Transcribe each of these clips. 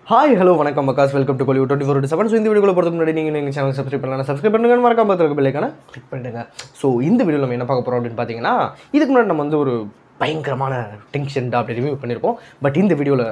hi hello வணக்கம் மக்காஸ் welcome to Kollywood twenty four seven so இந்த வீடியோவில் போகிறதுக்கு முன்னாடி நீங்கள் எங்கள் சேனல் சப்ஸ்கிரைப் பண்ணலாம் சப்ஸ்கிரைப் பண்ணுங்க மறக்காம பார்த்துருக்க பிள்ளைக்கான கிளிக் பண்ணிடுங்க ஸோ இந்த வீடியோவில் நம்ம என்ன பார்க்க போகிறோம் அப்படின்னு பார்த்தீங்கன்னா இதுக்கு முன்னாடி நம்ம வந்து ஒரு பயங்கரமான டென்ஷன் அப்படி ரிவ்யூ பண்ணியிருப்போம் பட் இந்த வீடியோவில்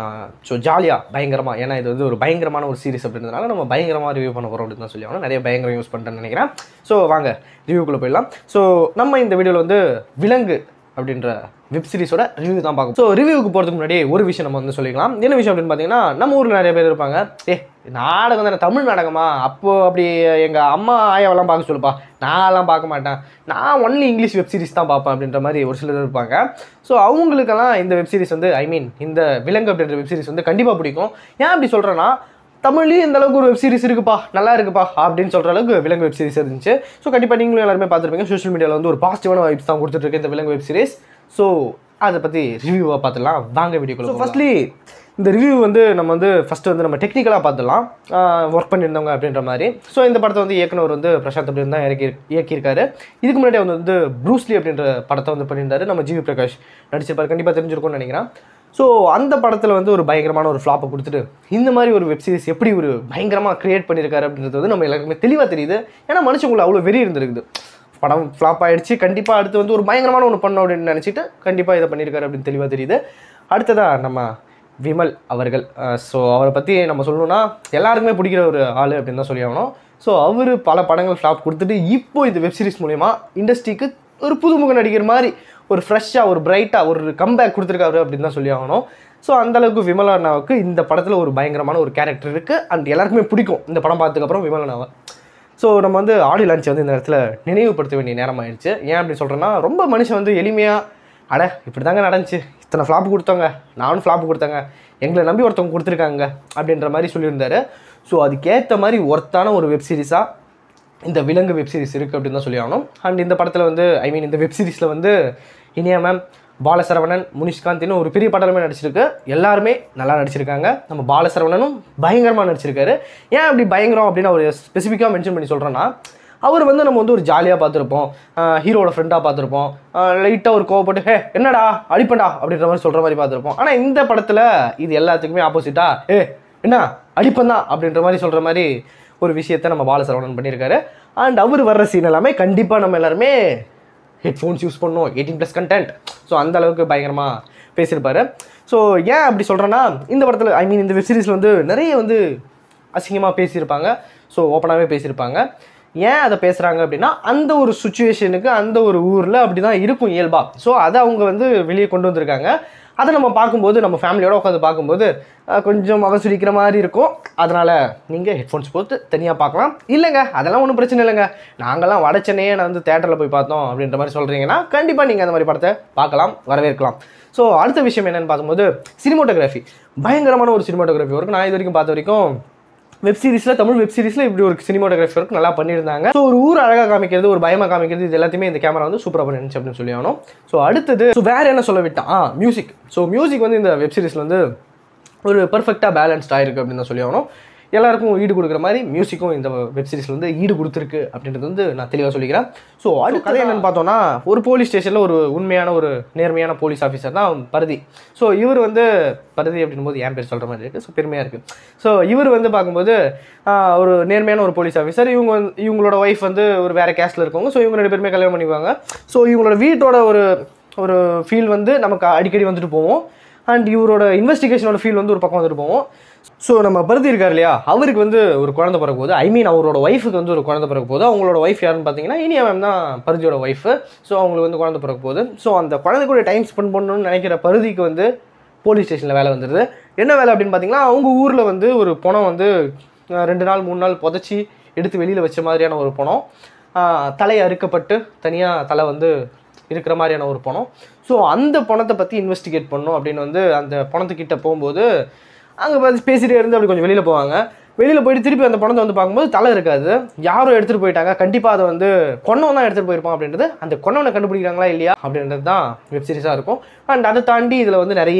ஸோ ஜாலியாக பயங்கரமாக ஏன்னா இது வந்து ஒரு பயங்கரமான ஒரு சீரிஸ் அப்படின்றதுனால நம்ம பயங்கரமாக ரிவ்யூ பண்ண போகிறோம் அப்படின்னு தான் சொல்லி ஆகணும் நிறைய பயங்கரம் யூஸ் பண்ணுறேன்னு நினைக்கிறேன் ஸோ வாங்க ரிவ்யூக்குள்ளே போயிடலாம் ஸோ நம்ம இந்த வீடியோவில் வந்து விலங்கு அப்படின்ற வெப் சீரிஸோட ரிவ்யூ தான் பார்க்கும் ஸோ ரிவ்யூக்கு போகிறதுக்கு முன்னாடி ஒரு விஷயம் நம்ம வந்து சொல்லிக்கலாம் என்ன விஷயம் அப்படின்னு பார்த்தீங்கன்னா நம்ம ஊரில் நிறைய பேர் இருப்பாங்க ஏ நாடகம் தானே தமிழ் நாடகமா அப்போ அப்படி எங்கள் அம்மா ஆயாவெல்லாம் பார்க்க சொல்லுப்பா நான்லாம் பார்க்க மாட்டேன் நான் ஒன்லி இங்கிலீஷ் வெப் சீரிஸ் தான் பார்ப்பேன் அப்படின்ற மாதிரி ஒரு சிலர் இருப்பாங்க ஸோ அவங்களுக்கெல்லாம் இந்த வெப் சீரிஸ் வந்து ஐ மீன் இந்த விலங்கு அப்படின்ற வெப் சீரிஸ் வந்து கண்டிப்பாக பிடிக்கும் ஏன் அப்படி சொல்கிறேன்னா தமிழ்லேயும் இந்த அளவுக்கு ஒரு வெப் சீரிஸ் இருக்குப்பா நல்லா இருக்குப்பா அப்படின்னு சொல்கிற அளவுக்கு விலங்கு வெப் சீரிஸ் இருந்துச்சு ஸோ கண்டிப்பாக நீங்களும் எல்லாருமே பார்த்துருப்பீங்க சோஷியல் மீடியாவில் வந்து ஒரு பாசிட்டிவான வைப்ஸ் தான் கொடுத்துட்ருக்கு இந்த விலங்கு வெப் சீரிஸ் ஸோ அதை பற்றி ரிவ்யூவாக பார்த்துலாம் வாங்க வீடியோக்குள்ள ஸோ ஃபஸ்ட்லி இந்த ரிவ்யூ வந்து நம்ம வந்து ஃபஸ்ட்டு வந்து நம்ம டெக்னிக்கலாக பார்த்துடலாம் ஒர்க் பண்ணியிருந்தவங்க அப்படின்ற மாதிரி ஸோ இந்த படத்தை வந்து இயக்குனர் வந்து பிரசாந்த் அப்படின்னு தான் இறக்கி இயக்கியிருக்காரு இதுக்கு முன்னாடி வந்து வந்து ப்ரூஸ்லி அப்படின்ற படத்தை வந்து பண்ணியிருந்தாரு நம்ம ஜிவி பிரகாஷ் நடிச்சிருப்பாரு கண்டிப்பாக தெரிஞ்சிருக்கும்னு நினைக்கிறேன் ஸோ அந்த படத்தில் வந்து ஒரு பயங்கரமான ஒரு ஃப்ளாப்பை கொடுத்துட்டு இந்த மாதிரி ஒரு வெப் சீரிஸ் எப்படி ஒரு பயங்கரமாக க்ரியேட் பண்ணியிருக்காரு அப்படின்றது வந்து நம்ம எல்லாருக்குமே தெளிவாக தெரியுது ஏன்னா மனுஷங்களை அவ்வளோ வெறி இருந்திருக்குது படம் ஃப்ளாப் ஆயிடுச்சு கண்டிப்பாக அடுத்து வந்து ஒரு பயங்கரமான ஒன்று பண்ணோம் அப்படின்னு நினச்சிட்டு கண்டிப்பாக இதை பண்ணியிருக்காரு அப்படின்னு தெளிவாக தெரியுது அடுத்ததாக நம்ம விமல் அவர்கள் ஸோ அவரை பற்றி நம்ம சொல்லணும்னா எல்லாருக்குமே பிடிக்கிற ஒரு ஆள் அப்படின்னு தான் சொல்லி ஆகணும் ஸோ அவர் பல படங்கள் ஃப்ளாப் கொடுத்துட்டு இப்போ இந்த வெப் சீரிஸ் மூலயமா இண்டஸ்ட்ரிக்கு ஒரு புதுமுக நடிகர் மாதிரி ஒரு ஃப்ரெஷ்ஷாக ஒரு பிரைட்டாக ஒரு கம்பேக் கொடுத்துருக்காரு அப்படின்னு தான் சொல்லி ஆகணும் ஸோ அந்தளவுக்கு விமல் அண்ணாவுக்கு இந்த படத்தில் ஒரு பயங்கரமான ஒரு கேரக்டர் இருக்குது அண்ட் எல்லாருக்குமே பிடிக்கும் இந்த படம் பார்த்ததுக்கப்புறம் விமல் அண்ணாவை ஸோ நம்ம வந்து ஆடியோ லான்ச் வந்து இந்த இடத்துல நினைவுபடுத்த வேண்டிய நேரம் ஆயிடுச்சு ஏன் அப்படி சொல்கிறேன்னா ரொம்ப மனுஷன் வந்து எளிமையாக அட இப்படி தாங்க நடந்துச்சு இத்தனை ஃப்ளாப் கொடுத்தவங்க நானும் ஃப்ளாப் கொடுத்தாங்க எங்களை நம்பி ஒருத்தவங்க கொடுத்துருக்காங்க அப்படின்ற மாதிரி சொல்லியிருந்தாரு ஸோ அதுக்கேற்ற மாதிரி ஒர்த்தான ஒரு வெப் சீரிஸாக இந்த விலங்கு வெப் சீரிஸ் இருக்குது அப்படின்னு தான் சொல்லி ஆகணும் அண்ட் இந்த படத்தில் வந்து ஐ மீன் இந்த வெப் சீரிஸில் வந்து இனியா மேம் பாலசரவணன் முனிஷ்காந்த்னு ஒரு பெரிய படமே நடிச்சிருக்கு எல்லாருமே நல்லா நடிச்சிருக்காங்க நம்ம பாலசரவணனும் பயங்கரமாக நடிச்சிருக்காரு ஏன் அப்படி பயங்கரம் அப்படின்னு அவர் ஸ்பெசிஃபிக்காக மென்ஷன் பண்ணி சொல்கிறேன்னா அவர் வந்து நம்ம வந்து ஒரு ஜாலியாக பார்த்துருப்போம் ஹீரோட ஃப்ரெண்டாக பார்த்துருப்போம் லைட்டாக ஒரு கோவப்பட்டு ஹே என்னடா அடிப்பண்டா அப்படின்ற மாதிரி சொல்கிற மாதிரி பார்த்துருப்போம் ஆனால் இந்த படத்தில் இது எல்லாத்துக்குமே ஆப்போசிட்டாக ஏ என்ன அடிப்பந்தான் அப்படின்ற மாதிரி சொல்கிற மாதிரி ஒரு விஷயத்தை நம்ம பாலசரவணன் பண்ணியிருக்காரு அண்ட் அவர் வர்ற சீன் எல்லாமே கண்டிப்பாக நம்ம எல்லாருமே ஹெட்ஃபோன்ஸ் யூஸ் பண்ணோம் எயிட்டீன் ப்ளஸ் கண்டென்ட் ஸோ அந்த அளவுக்கு பயங்கரமாக பேசியிருப்பாரு ஸோ ஏன் அப்படி சொல்கிறேன்னா இந்த படத்தில் ஐ மீன் இந்த வெப் சீரிஸில் வந்து நிறைய வந்து அசிங்கமாக பேசியிருப்பாங்க ஸோ ஓப்பனாகவே பேசியிருப்பாங்க ஏன் அதை பேசுகிறாங்க அப்படின்னா அந்த ஒரு சுச்சுவேஷனுக்கு அந்த ஒரு ஊரில் அப்படி தான் இருக்கும் இயல்பாக ஸோ அதை அவங்க வந்து வெளியே கொண்டு வந்திருக்காங்க அதை நம்ம பார்க்கும்போது நம்ம ஃபேமிலியோட உட்காந்து பார்க்கும்போது அஹ், கொஞ்சம் முகம் சுழிக்கிற மாதிரி இருக்கும் அதனால் நீங்கள் ஹெட்ஃபோன்ஸ் போட்டு தனியாக பார்க்கலாம் இல்லைங்க அதெல்லாம் ஒன்றும் பிரச்சனை இல்லைங்க நாங்கள்லாம் வட சென்னையே நான் வந்து தேட்டரில் போய் பார்த்தோம் அப்படின்ற மாதிரி சொல்கிறீங்கன்னா கண்டிப்பாக நீங்கள் அந்த மாதிரி படத்தை பார்க்கலாம் வரவேற்கலாம் ஸோ அடுத்த விஷயம் என்னென்னு பார்க்கும்போது சினிமோட்டோகிராஃபி பயங்கரமான ஒரு சினிமோட்டோகிராஃபி ஒர்க் நான் இது வரைக்கும் பார்த்த வரைக்கும் வெப் சீரிஸில் தமிழ் வெப் சீரிஸில் இப்படி ஒரு சினிமோட்டோகிராஃபி ஒர்க் நல்லா பண்ணியிருந்தாங்க ஸோ ஒரு ஊர் அழகாக காமிக்கிறது ஒரு பயமாக காமிக்கிறது இது எல்லாத்தையுமே இந்த கேமரா வந்து சூப்பராக பண்ணிருந்துச்சு அப்படின்னு சொல்லி ஆகணும் ஸோ அடுத்தது ஸோ வேறு என்ன சொல்ல விட்டான் ஆ மியூசிக் ஸோ மியூசிக் வந்து இந்த வெப் சீரிஸில் வந்து ஒரு பர்ஃபெக்டாக பேலன்ஸ்ட் ஆயிருக்கு அப்படின்னு தான் சொல்லி ஆகணும் எல்லாருக்கும் ஈடு கொடுக்குற மாதிரி மியூசிக்கும் இந்த வெப் சீரிஸில் வந்து ஈடு கொடுத்துருக்கு அப்படின்றது வந்து நான் தெளிவாக சொல்லிக்கிறேன் ஸோ அடுத்த கதை என்னன்னு பார்த்தோன்னா ஒரு போலீஸ் ஸ்டேஷனில் ஒரு உண்மையான ஒரு நேர்மையான போலீஸ் ஆஃபீஸர் தான் பருதி ஸோ இவர் வந்து பருதி அப்படின்னும் போது என் பேர் சொல்கிற மாதிரி இருக்குது ஸோ பெருமையாக இருக்குது ஸோ இவர் வந்து பார்க்கும்போது ஆஹ், ஒரு நேர்மையான ஒரு போலீஸ் ஆஃபீஸர் இவங்க வந்து இவங்களோட ஒய்ஃப் வந்து ஒரு வேறு கேஸ்ட்டில் இருக்கவங்க ஸோ இவங்க ரெண்டு பேருமே கல்யாணம் பண்ணிக்குவாங்க ஸோ இவங்களோட வீட்டோட ஒரு ஒரு ஃபீல் வந்து நமக்கு அடிக்கடி வந்துட்டு போவோம் அண்ட் இவரோட இன்வெஸ்டிகேஷனோட ஃபீல் வந்து ஒரு பக்கம் வந்துட்டு போவோம் ஸோ நம்ம பருதி இருக்கார் இல்லையா அவருக்கு வந்து ஒரு குழந்தை பிறக்க போகுது ஐ மீன் அவரோட ஒய்ஃபுக்கு வந்து ஒரு குழந்தை பிறக்க போகுது அவங்களோட ஒய்ஃப் யாருன்னு பார்த்தீங்கன்னா இனியா மேம் தான் பருதியோட ஒய்ஃபு ஸோ அவங்களுக்கு வந்து குழந்தை பிறக்க போகுது ஸோ அந்த குழந்தை கூட டைம் ஸ்பெண்ட் பண்ணணும்னு நினைக்கிற பருதிக்கு வந்து போலீஸ் ஸ்டேஷனில் வேலை வந்துடுது என்ன வேலை அப்படின்னு பார்த்தீங்கன்னா அவங்க ஊரில் வந்து ஒரு பணம் வந்து அஹ், ரெண்டு நாள் மூணு நாள் புதைச்சி எடுத்து வெளியில் வச்ச மாதிரியான ஒரு பணம் ஆஹ், தலை அறுக்கப்பட்டு தனியாக தலை வந்து இருக்கிற மாதிரியான ஒரு பணம் ஸோ அந்த பணத்தை பற்றி இன்வெஸ்டிகேட் பண்ணும் அப்படின்னு வந்து அந்த பணத்துக்கிட்ட போகும்போது அங்கே பார்த்து பேசிட்டே இருந்து அப்படி கொஞ்சம் வெளியில் போவாங்க வெளியில் போயிட்டு திருப்பி அந்த பணத்தை வந்து பார்க்கும்போது தலை இருக்காது யாரோ எடுத்துகிட்டு போயிட்டாங்க கண்டிப்பாக அதை வந்து கொன்னவன் தான் எடுத்துகிட்டு போயிருப்பான் அப்படின்றது அந்த கொன்னவனை கண்டுபிடிக்கிறாங்களா இல்லையா அப்படின்றது தான் வெப் சீரிஸாக இருக்கும் அண்ட் அதை தாண்டி இதில் வந்து நிறைய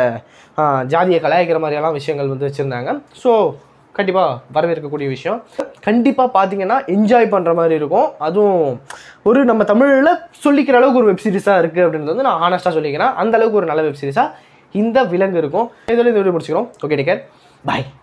ஆஹ், ஜாதியை கலாய்க்கிற மாதிரியெல்லாம் விஷயங்கள் வந்து வச்சுருந்தாங்க ஸோ கண்டிப்பாக வரவேற்கக்கூடிய விஷயம் கண்டிப்பாக பார்த்தீங்கன்னா என்ஜாய் பண்ணுற மாதிரி இருக்கும் அதுவும் ஒரு நம்ம தமிழில் சொல்லிக்கிற அளவுக்கு ஒரு வெப் சீரிஸாக இருக்குது அப்படின்றது வந்து நான் ஆனஸ்ட்டாக சொல்லிக்கிறேன் அந்த அளவுக்கு ஒரு நல்ல வெப் சீரிஸாக இந்த விலங்கு இருக்கும் இதோட இந்த வீடியோ முடிச்சுக்கிறோம் ஓகே டேக்கர் பாய்